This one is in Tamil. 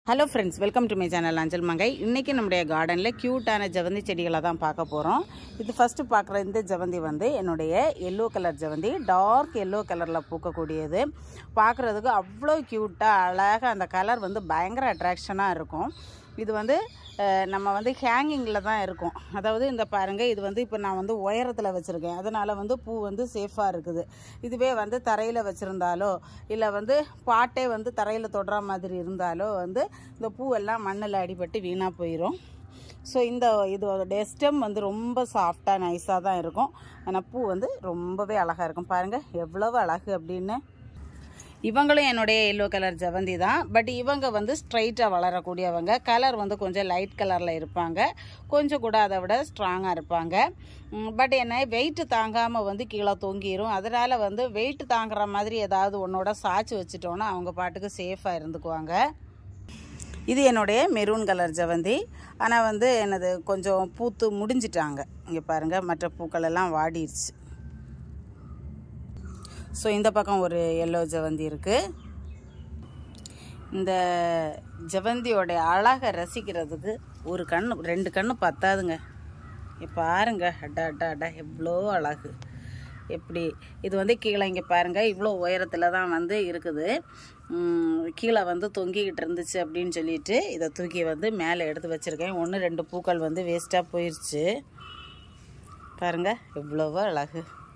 hello friends welcome to my channel Anjal Mangai இன்றைக்கி நம்முடைய கார்டனில் க்யூட்டான ஜவந்தி செடிகளை தான் பார்க்க போகிறோம் இது ஃபஸ்ட்டு பார்க்குற இந்த ஜவந்தி வந்து என்னுடைய எல்லோ கலர் ஜவந்தி டார்க் எல்லோ கலரில் பூக்கக்கூடியது பார்க்குறதுக்கு அவ்வளோ க்யூட்டாக அழகாக அந்த கலர் வந்து பயங்கர அட்ராக்ஷனாக இருக்கும் இது வந்து அஹ், நம்ம வந்து ஹேங்கிங்கில் தான் இருக்கும் அதாவது இந்த பாருங்கள் இது வந்து இப்போ நான் வந்து உயரத்தில் வச்சுருக்கேன் அதனால் வந்து பூ வந்து சேஃபாக இருக்குது இதுவே வந்து தரையில் வச்சுருந்தாலோ இல்லை வந்து பாட்டே வந்து தரையில் தொடுற மாதிரி இருந்தாலோ வந்து இந்த பூவெல்லாம் மண்ணில் அடிபட்டு வீணாக போயிடும் ஸோ இந்த இதோட ஸ்டெம் வந்து ரொம்ப சாஃப்டாக நைஸாக தான் இருக்கும் ஆனால் பூ வந்து ரொம்பவே அழகாக இருக்கும் பாருங்கள் எவ்வளவு அழகு அப்படின்னு இவங்களும் என்னுடைய எல்லோ கலர் ஜவந்தி தான் பட் இவங்க வந்து ஸ்ட்ரைட்டாக வளரக்கூடியவங்க கலர் வந்து கொஞ்சம் லைட் கலரில் இருப்பாங்க கொஞ்சம் கூட அதை விட ஸ்ட்ராங்காக இருப்பாங்க பட் என்ன வெயிட் தாங்காமல் வந்து கீழே தொங்கிரும் அதனால் வந்து வெயிட் தாங்குற மாதிரி ஏதாவது ஒன்றோட சாய்ச்சி வச்சுட்டோன்னா அவங்க பாட்டுக்கு சேஃபாக இருந்துக்குவாங்க இது என்னுடைய மெரூன் கலர் ஜவந்தி ஆனால் வந்து எனது கொஞ்சம் பூத்து முடிஞ்சிட்டாங்க இங்கே பாருங்கள் மற்ற பூக்கள் எல்லாம் வாடிடுச்சு ஸோ இந்த பக்கம் ஒரு எல்லோ ஜவந்தி இருக்குது இந்த ஜவந்தியோட அழகை ரசிக்கிறதுக்கு ஒரு கண்ணு ரெண்டு கண்ணு பத்தாதுங்க இங்க பாருங்க அடா அடா அடா எவ்வளோ அழகு எப்படி இது வந்து கீழே இங்கே பாருங்கள் இவ்வளோ உயரத்தில் தான் வந்து இருக்குது உம், கீழே வந்து தொங்கிக்கிட்டு இருந்துச்சு அப்படின்னு சொல்லிட்டு இதை தூக்கி வந்து மேலே எடுத்து வச்சுருக்கேன் ஒன்று ரெண்டு பூக்கள் வந்து வேஸ்ட்டாக போயிடுச்சு பாருங்கள் எவ்வளவோ அழகு